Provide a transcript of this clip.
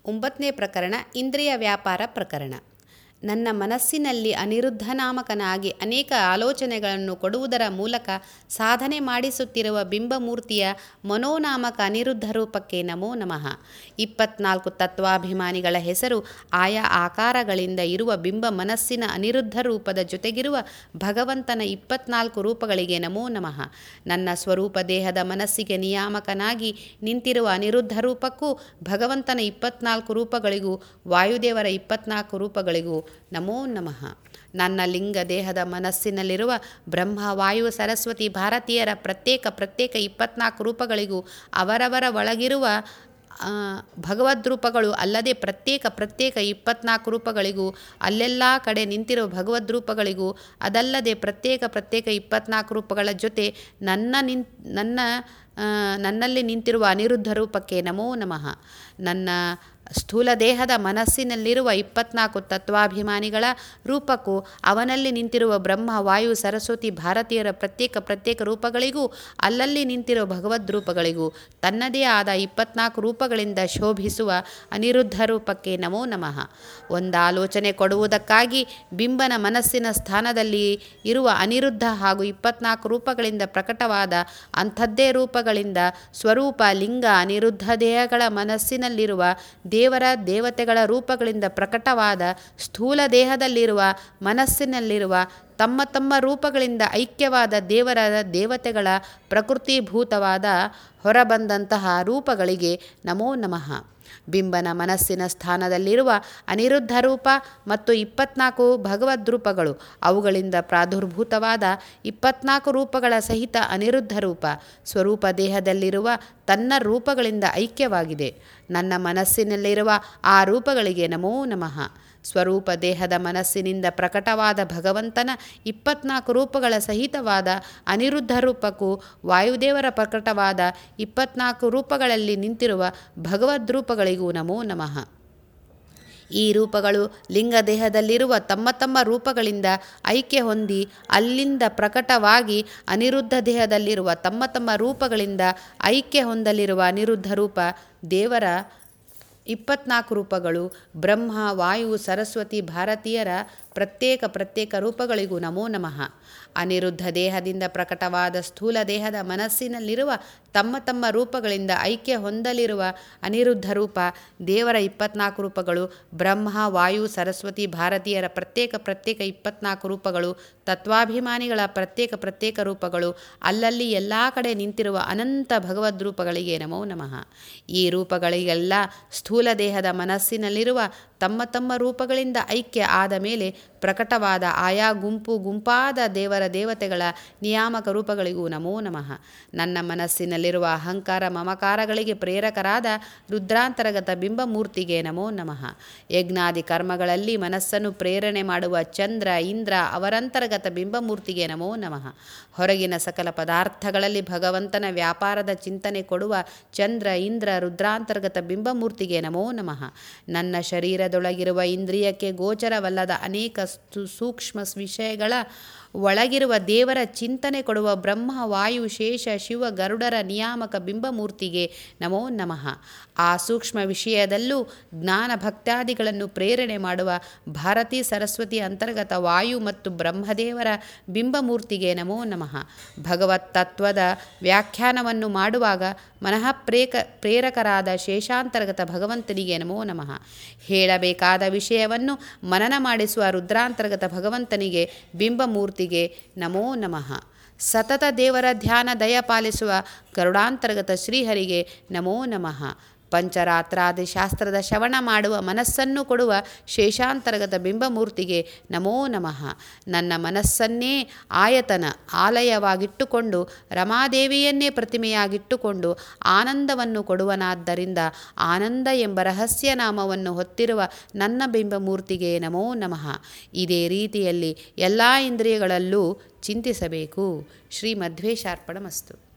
ಒಂಬತ್ತನೇ ಪ್ರಕರಣ ಇಂದ್ರಿಯ ವ್ಯಾಪಾರ ಪ್ರಕರಣ ನನ್ನ ಮನಸ್ಸಿನಲ್ಲಿ ಅನಿರುದ್ಧ ನಾಮಕನಾಗಿ ಅನೇಕ ಆಲೋಚನೆಗಳನ್ನು ಕೊಡುವುದರ ಮೂಲಕ ಸಾಧನೆ ಮಾಡಿಸುತ್ತಿರುವ ಬಿಂಬಮೂರ್ತಿಯ ಮನೋನಾಮಕ ಅನಿರುದ್ಧ ರೂಪಕ್ಕೆ ನಮೋ ನಮಃ ಇಪ್ಪತ್ನಾಲ್ಕು ತತ್ವಾಭಿಮಾನಿಗಳ ಹೆಸರು ಆಯಾ ಆಕಾರಗಳಿಂದ ಇರುವ ಬಿಂಬ ಮನಸ್ಸಿನ ಅನಿರುದ್ಧ ರೂಪದ ಜೊತೆಗಿರುವ ಭಗವಂತನ ಇಪ್ಪತ್ನಾಲ್ಕು ರೂಪಗಳಿಗೆ ನಮೋ ನಮಃ ನನ್ನ ಸ್ವರೂಪ ದೇಹದ ಮನಸ್ಸಿಗೆ ನಿಯಾಮಕನಾಗಿ ನಿಂತಿರುವ ಅನಿರುದ್ಧ ರೂಪಕ್ಕೂ ಭಗವಂತನ ಇಪ್ಪತ್ನಾಲ್ಕು ರೂಪಗಳಿಗೂ ವಾಯುದೇವರ ಇಪ್ಪತ್ನಾಲ್ಕು ರೂಪಗಳಿಗೂ ನಮೋ ನಮಃ ನನ್ನ ಲಿಂಗ ದೇಹದ ಮನಸ್ಸಿನಲ್ಲಿರುವ ಬ್ರಹ್ಮ ವಾಯು ಸರಸ್ವತಿ ಭಾರತೀಯರ ಪ್ರತ್ಯೇಕ ಪ್ರತ್ಯೇಕ ಇಪ್ಪತ್ನಾಲ್ಕು ರೂಪಗಳಿಗೂ ಅವರವರ ಒಳಗಿರುವ ಭಗವದ್ರೂಪಗಳು ಅಲ್ಲದೆ ಪ್ರತ್ಯೇಕ ಪ್ರತ್ಯೇಕ ಇಪ್ಪತ್ನಾಲ್ಕು ರೂಪಗಳಿಗೂ ಅಲ್ಲೆಲ್ಲ ಕಡೆ ನಿಂತಿರುವ ಭಗವದ್ರೂಪಗಳಿಗೂ ಅದಲ್ಲದೆ ಪ್ರತ್ಯೇಕ ಪ್ರತ್ಯೇಕ ಇಪ್ಪತ್ನಾಲ್ಕು ರೂಪಗಳ ಜೊತೆ ನನ್ನ ನಿನ್ ನನ್ನ ನನ್ನಲ್ಲಿ ನಿಂತಿರುವ ಅನಿರುದ್ಧ ರೂಪಕ್ಕೆ ನಮೋ ನಮಃ ನನ್ನ ಸ್ಥೂಲ ದೇಹದ ಮನಸ್ಸಿನಲ್ಲಿರುವ ಇಪ್ಪತ್ನಾಲ್ಕು ತತ್ವಾಭಿಮಾನಿಗಳ ರೂಪಕ್ಕೂ ಅವನಲ್ಲಿ ನಿಂತಿರುವ ಬ್ರಹ್ಮ ವಾಯು ಸರಸ್ವತಿ ಭಾರತೀಯರ ಪ್ರತ್ಯೇಕ ಪ್ರತ್ಯೇಕ ರೂಪಗಳಿಗೂ ಅಲ್ಲಲ್ಲಿ ನಿಂತಿರುವ ಭಗವದ್ ರೂಪಗಳಿಗೂ ತನ್ನದೇ ಆದ ಇಪ್ಪತ್ನಾಲ್ಕು ರೂಪಗಳಿಂದ ಶೋಭಿಸುವ ಅನಿರುದ್ಧ ರೂಪಕ್ಕೆ ನಮೋ ನಮಃ ಒಂದು ಆಲೋಚನೆ ಕೊಡುವುದಕ್ಕಾಗಿ ಬಿಂಬನ ಮನಸ್ಸಿನ ಸ್ಥಾನದಲ್ಲಿ ಇರುವ ಅನಿರುದ್ಧ ಹಾಗೂ ಇಪ್ಪತ್ನಾಲ್ಕು ರೂಪಗಳಿಂದ ಪ್ರಕಟವಾದ ಅಂಥದ್ದೇ ರೂಪಗಳಿಂದ ಸ್ವರೂಪ ಲಿಂಗ ಅನಿರುದ್ಧ ದೇಹಗಳ ಮನಸ್ಸಿನಲ್ಲಿರುವ ದೇವರ ದೇವತೆಗಳ ರೂಪಗಳಿಂದ ಪ್ರಕಟವಾದ ಸ್ಥೂಲ ದೇಹದಲ್ಲಿರುವ ಮನಸ್ಸಿನಲ್ಲಿರುವ ತಮ್ಮ ತಮ್ಮ ರೂಪಗಳಿಂದ ಐಕ್ಯವಾದ ದೇವರ ದೇವತೆಗಳ ಪ್ರಕೃತಿಭೂತವಾದ ಹೊರಬಂದಂತಹ ರೂಪಗಳಿಗೆ ನಮೋ ನಮಃ ಬಿಂಬನ ಮನಸ್ಸಿನ ಸ್ಥಾನದಲ್ಲಿರುವ ಅನಿರುದ್ಧ ರೂಪ ಮತ್ತು ಇಪ್ಪತ್ನಾಲ್ಕು ಭಗವದ್ರೂಪಗಳು ಅವುಗಳಿಂದ ಪ್ರಾದುರ್ಭೂತವಾದ ಇಪ್ಪತ್ನಾಲ್ಕು ರೂಪಗಳ ಸಹಿತ ಅನಿರುದ್ಧ ರೂಪ ಸ್ವರೂಪ ದೇಹದಲ್ಲಿರುವ ತನ್ನ ರೂಪಗಳಿಂದ ಐಕ್ಯವಾಗಿದೆ ನನ್ನ ಮನಸ್ಸಿನಲ್ಲಿರುವ ಆ ರೂಪಗಳಿಗೆ ನಮೋ ನಮಃ ಸ್ವರೂಪ ದೇಹದ ಮನಸ್ಸಿನಿಂದ ಪ್ರಕಟವಾದ ಭಗವಂತನ ಇಪ್ಪತ್ನಾಲ್ಕು ರೂಪಗಳ ಸಹಿತವಾದ ಅನಿರುದ್ಧ ರೂಪಕ್ಕೂ ವಾಯುದೇವರ ಪ್ರಕಟವಾದ ಇಪ್ಪತ್ನಾಲ್ಕು ರೂಪಗಳಲ್ಲಿ ನಿಂತಿರುವ ಭಗವದ್ರೂಪಗಳಿಗೂ ನಮೋ ನಮಃ ಈ ರೂಪಗಳು ಲಿಂಗ ದೇಹದಲ್ಲಿರುವ ತಮ್ಮ ತಮ್ಮ ರೂಪಗಳಿಂದ ಐಕ್ಯ ಹೊಂದಿ ಅಲ್ಲಿಂದ ಪ್ರಕಟವಾಗಿ ಅನಿರುದ್ಧ ದೇಹದಲ್ಲಿರುವ ತಮ್ಮ ತಮ್ಮ ರೂಪಗಳಿಂದ ಐಕ್ಯ ಹೊಂದಲಿರುವ ಅನಿರುದ್ಧ ರೂಪ ದೇವರ ಇಪ್ಪತ್ನಾಲ್ಕು ರೂಪಗಳು ಬ್ರಹ್ಮ ವಾಯು ಸರಸ್ವತಿ ಭಾರತೀಯರ ಪ್ರತ್ಯೇಕ ಪ್ರತ್ಯೇಕ ರೂಪಗಳಿಗೂ ನಮೋ ನಮಃ ಅನಿರುದ್ಧ ದೇಹದಿಂದ ಪ್ರಕಟವಾದ ಸ್ಥೂಲ ದೇಹದ ಮನಸ್ಸಿನಲ್ಲಿರುವ ತಮ್ಮ ತಮ್ಮ ರೂಪಗಳಿಂದ ಐಕ್ಯ ಹೊಂದಲಿರುವ ಅನಿರುದ್ಧ ರೂಪ ದೇವರ ಇಪ್ಪತ್ನಾಲ್ಕು ರೂಪಗಳು ಬ್ರಹ್ಮ ವಾಯು ಸರಸ್ವತಿ ಭಾರತೀಯರ ಪ್ರತ್ಯೇಕ ಪ್ರತ್ಯೇಕ ಇಪ್ಪತ್ನಾಲ್ಕು ರೂಪಗಳು ತತ್ವಾಭಿಮಾನಿಗಳ ಪ್ರತ್ಯೇಕ ಪ್ರತ್ಯೇಕ ರೂಪಗಳು ಅಲ್ಲಲ್ಲಿ ಎಲ್ಲ ಕಡೆ ನಿಂತಿರುವ ಅನಂತ ಭಗವದ್ ರೂಪಗಳಿಗೆ ನಮೋ ನಮಃ ಈ ರೂಪಗಳಿಗೆಲ್ಲ ಸ್ಥೂಲ ದೇಹದ ಮನಸ್ಸಿನಲ್ಲಿರುವ ತಮ್ಮ ತಮ್ಮ ರೂಪಗಳಿಂದ ಐಕ್ಯ ಆದ ಮೇಲೆ ಪ್ರಕಟವಾದ ಆಯಾ ಗುಂಪು ಗುಂಪಾದ ದೇವರ ದೇವತೆಗಳ ನಿಯಾಮಕ ರೂಪಗಳಿಗೂ ನಮೋ ನಮಃ ನನ್ನ ಮನಸ್ಸಿನಲ್ಲಿರುವ ಅಹಂಕಾರ ಮಮಕಾರಗಳಿಗೆ ಪ್ರೇರಕರಾದ ರುದ್ರಾಂತರ್ಗತ ಬಿಂಬಮೂರ್ತಿಗೆ ನಮೋ ನಮಃ ಯಜ್ಞಾದಿ ಕರ್ಮಗಳಲ್ಲಿ ಮನಸ್ಸನ್ನು ಪ್ರೇರಣೆ ಮಾಡುವ ಚಂದ್ರ ಇಂದ್ರ ಅವರಂತರ್ಗತ ಬಿಂಬಮೂರ್ತಿಗೆ ನಮೋ ನಮಃ ಹೊರಗಿನ ಸಕಲ ಪದಾರ್ಥಗಳಲ್ಲಿ ಭಗವಂತನ ವ್ಯಾಪಾರದ ಚಿಂತನೆ ಕೊಡುವ ಚಂದ್ರ ಇಂದ್ರ ರುದ್ರಾಂತರ್ಗತ ಬಿಂಬಮೂರ್ತಿಗೆ ನಮೋ ನಮಃ ನನ್ನ ಶರೀರದೊಳಗಿರುವ ಇಂದ್ರಿಯಕ್ಕೆ ಗೋಚರವಲ್ಲದ ಅನೇಕ ಸೂಕ್ಷ್ಮ ವಿಷಯಗಳ ಒಳಗಿರುವ ದೇವರ ಚಿಂತನೆ ಕೊಡುವ ಬ್ರಹ್ಮ ವಾಯು ಶೇಷ ಶಿವ ಗರುಡರ ನಿಯಾಮಕ ಬಿಂಬಮೂರ್ತಿಗೆ ನಮೋ ನಮಃ ಆ ಸೂಕ್ಷ್ಮ ವಿಷಯದಲ್ಲೂ ಜ್ಞಾನ ಭಕ್ತಾದಿಗಳನ್ನು ಪ್ರೇರಣೆ ಮಾಡುವ ಭಾರತೀ ಸರಸ್ವತಿ ಅಂತರ್ಗತ ವಾಯು ಮತ್ತು ಬ್ರಹ್ಮದೇವರ ಬಿಂಬಮೂರ್ತಿಗೆ ನಮೋ ನಮಃ ಭಗವತ್ ತತ್ವದ ವ್ಯಾಖ್ಯಾನವನ್ನು ಮಾಡುವಾಗ ಮನಃ ಪ್ರೇಕ ಪ್ರೇರಕರಾದ ಶೇಷಾಂತರ್ಗತ ಭಗವಂತನಿಗೆ ನಮೋ ನಮಃ ಹೇಳಬೇಕಾದ ವಿಷಯವನ್ನು ಮನನ ಮಾಡಿಸುವ ರುದ್ರಾಂತರ್ಗತ ಭಗವಂತನಿಗೆ ಬಿಂಬಮೂರ್ತಿಗೆ ನಮೋ ನಮಃ ಸತತ ದೇವರ ಧ್ಯಾನ ದಯ ಪಾಲಿಸುವ ಗರುಡಾಂತರ್ಗತ ಶ್ರೀಹರಿಗೆ ನಮೋ ನಮಃ ಪಂಚರಾತ್ರಾದಿ ಶಾಸ್ತ್ರದ ಶ್ರವಣ ಮಾಡುವ ಮನಸ್ಸನ್ನು ಕೊಡುವ ಶೇಷಾಂತರ್ಗತ ಬಿಂಬಮೂರ್ತಿಗೆ ನಮೋ ನಮಃ ನನ್ನ ಮನಸ್ಸನ್ನೇ ಆಯತನ ಆಲಯವಾಗಿಟ್ಟುಕೊಂಡು ರಮಾದೇವಿಯನ್ನೇ ಪ್ರತಿಮೆಯಾಗಿಟ್ಟುಕೊಂಡು ಆನಂದವನ್ನು ಕೊಡುವನಾದ್ದರಿಂದ ಆನಂದ ಎಂಬ ರಹಸ್ಯ ನಾಮವನ್ನು ಹೊತ್ತಿರುವ ನನ್ನ ಬಿಂಬಮೂರ್ತಿಗೆ ನಮೋ ನಮಃ ಇದೇ ರೀತಿಯಲ್ಲಿ ಎಲ್ಲ ಇಂದ್ರಿಯಗಳಲ್ಲೂ ಚಿಂತಿಸಬೇಕು ಶ್ರೀ ಮಧ್ವೇಶಾರ್ಪಣಮಸ್ತು